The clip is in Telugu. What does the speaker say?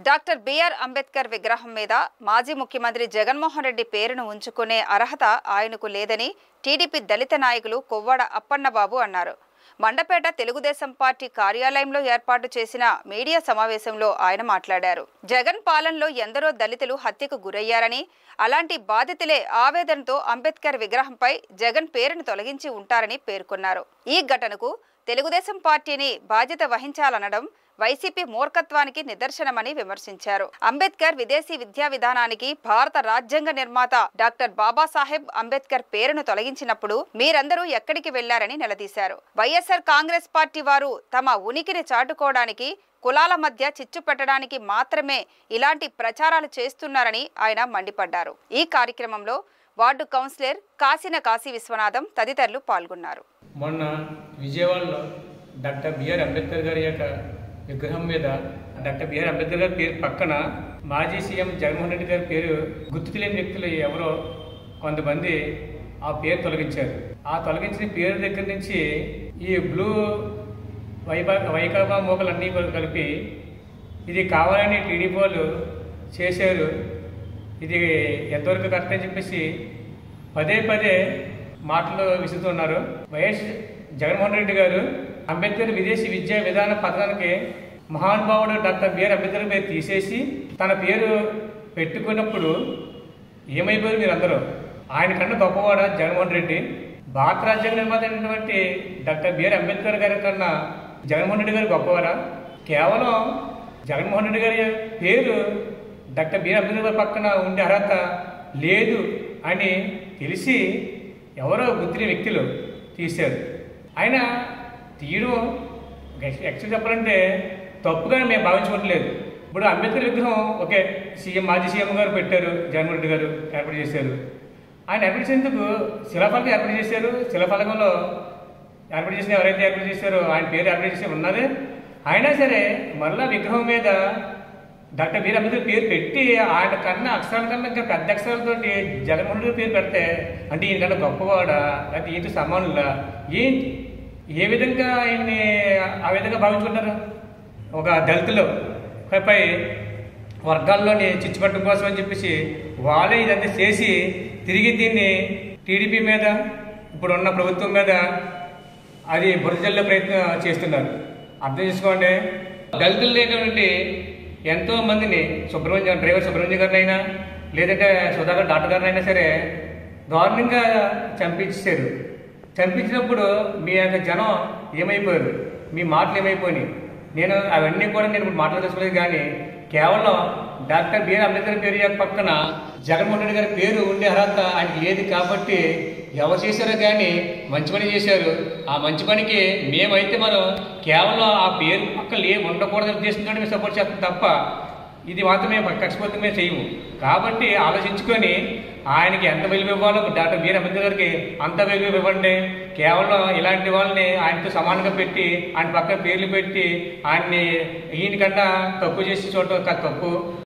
డాక్టర్ బిఆర్ అంబేద్కర్ విగ్రహం మీద మాజీ ముఖ్యమంత్రి జగన్మోహన్ రెడ్డి పేరును ఉంచుకునే అర్హత ఆయనకు లేదని టీడీపీ దళిత నాయకులు కొవ్వాడ అప్పన్నబాబు అన్నారు మండపేట తెలుగుదేశం పార్టీ కార్యాలయంలో ఏర్పాటు చేసిన మీడియా సమావేశంలో ఆయన మాట్లాడారు జగన్ పాలనలో ఎందరో దళితులు హత్యకు గురయ్యారని అలాంటి బాధితులే ఆవేదనతో అంబేద్కర్ విగ్రహంపై జగన్ పేరును తొలగించి ఉంటారని పేర్కొన్నారు ఈ ఘటనకు తెలుగుదేశం పార్టీని బాధ్యత వహించాలనడం వైసీపీ మూర్ఖత్వానికి నిదర్శనమని విమర్శించారు అంబేద్కర్ విదేశీ విద్యా విధానానికి భారత రాజ్యాంగ నిర్మాత డాక్టర్ బాబాసాహెబ్ అంబేద్కర్ పేరును తొలగించినప్పుడు మీరందరూ ఎక్కడికి వెళ్లారని నిలదీశారు వైఎస్ఆర్ కాంగ్రెస్ పార్టీ వారు తమ ఉనికిని చాటుకోవడానికి కులాల మధ్య చిచ్చు పెట్టడానికి మాత్రమే ఇలాంటి ప్రచారాలు చేస్తున్నారని ఆయన మండిపడ్డారు ఈ కార్యక్రమంలో వార్డు కౌన్సిలర్ కాసిన కాశీ విశ్వనాథం తదితరులు పాల్గొన్నారు మొన్న విజయవాడలో డాక్టర్ బిఆర్ అంబేద్కర్ గారి యొక్క విగ్రహం మీద డాక్టర్ బిఆర్ అంబేద్కర్ గారి పేరు పక్కన మాజీ సీఎం జగన్మోహన్ రెడ్డి గారి పేరు గుర్తు తెలియని వ్యక్తులు ఎవరో కొంతమంది ఆ పేరు తొలగించారు ఆ తొలగించిన పేరు దగ్గర నుంచి ఈ బ్లూ వైభా వైకాపా మోకలన్నీ కూడా కలిపి ఇది కావాలని టీడీపీ వాళ్ళు చేశారు ఇది ఎంతవరకు కరెక్ట్ అని చెప్పేసి పదే పదే మాటలు విసురుతున్నారు వైఎస్ జగన్మోహన్ రెడ్డి గారు అంబేద్కర్ విదేశీ విద్యా విధాన పథకానికి మహానుభావుడు డాక్టర్ బిఆర్ అంబేద్కర్ పేరు తీసేసి తన పేరు పెట్టుకున్నప్పుడు ఏమైపోయారు మీరందరూ ఆయన కన్నా గొప్పవాడ జగన్మోహన్ రెడ్డి భారత రాజ్యాంగ నిర్మాత అయినటువంటి డాక్టర్ బిఆర్ అంబేద్కర్ గారి కన్నా జగన్మోహన్ రెడ్డి గారు గొప్పవారా కేవలం జగన్మోహన్ రెడ్డి గారి పేరు డాక్టర్ బిఆర్ అంబేద్కర్ గారి పక్కన ఉండే అర్హత లేదు అని తెలిసి ఎవరో గుర్తిన వ్యక్తులు తీశారు ఆయన తీయడం యాక్చువల్ చెప్పాలంటే తప్పుగా మేము భావించుకోవట్లేదు ఇప్పుడు అంబేద్కర్ విగ్రహం ఓకే సీఎం మాజీ సీఎం గారు పెట్టారు జగన్మోహన్ రెడ్డి గారు ఏర్పాటు చేశారు ఆయన ఏర్పాటు చేసేందుకు శిలాఫలకం ఏర్పాటు చేశారు శిలాఫలకంలో ఏర్పాటు చేసిన ఎవరైతే ఏర్పాటు చేశారో ఆయన పేరు ఏర్పాటు చేసి ఉన్నదే అయినా సరే మళ్ళా విగ్రహం మీద డాక్టర్ బీర్ అంబేద్కర్ పేరు పెట్టి ఆయన కన్నా అక్షరాల కన్నా ఇంకా పెద్ద అక్షరాలతో జగన్మోహన్ రెడ్డి పేరు పెడితే అంటే ఈయన కన్నా గొప్పవాడా లేకపోతే ఈయనతో సమానులా ఏంటి ఏ విధంగా ఆయన్ని ఆ విధంగా భావించుకుంటారు ఒక దళితులు పై వర్గాల్లోని చిచ్చుపట్టడం కోసం అని చెప్పేసి వాళ్ళే ఇదంతా చేసి తిరిగి దీన్ని టీడీపీ మీద ఇప్పుడు ఉన్న ప్రభుత్వం మీద అది బురదజల్లే ప్రయత్నం చేస్తున్నారు అర్థం చేసుకోండి దళితులు లేనటువంటి ఎంతో మందిని సుబ్రహ్మణ్యం డ్రైవర్ సుబ్రహ్మణ్యం గారినైనా లేదంటే సుధాకర్ డాక్టర్ గారినైనా సరే దారుణంగా చంపించారు చంపించినప్పుడు మీ యొక్క జనం ఏమైపోయారు మీ మాటలు ఏమైపోయినాయి నేను అవన్నీ కూడా నేను ఇప్పుడు మాట్లాడదలుచుకోలేదు కానీ కేవలం డాక్టర్ బిఆర్ అంబేద్కర్ పేరు యొక్క పక్కన జగన్మోహన్ రెడ్డి గారి పేరు ఉండే అర్హత ఆయనకి లేదు కాబట్టి ఎవరు చేశారో కానీ మంచి పని చేశారు ఆ మంచి పనికి మేమైతే మనం కేవలం ఆ పేరు పక్కన లే ఉండకూడదని ఉద్దేశంతో మేము సపోర్ట్ చేస్తాం తప్ప ఇది మాత్రమే కక్షపోతమే చేయము కాబట్టి ఆలోచించుకొని ఆయనకి ఎంత విలువ ఇవ్వాలో డాక్టర్ బీఆర్ అంబేద్కర్ గారికి అంత విలువ ఇవ్వండి కేవలం ఇలాంటి వాళ్ళని ఆయనతో సమానంగా పెట్టి ఆయన పక్కన పేర్లు పెట్టి ఆయన్ని ఈయనకన్నా తక్కువ చేసి చూడటం కాదు తప్పు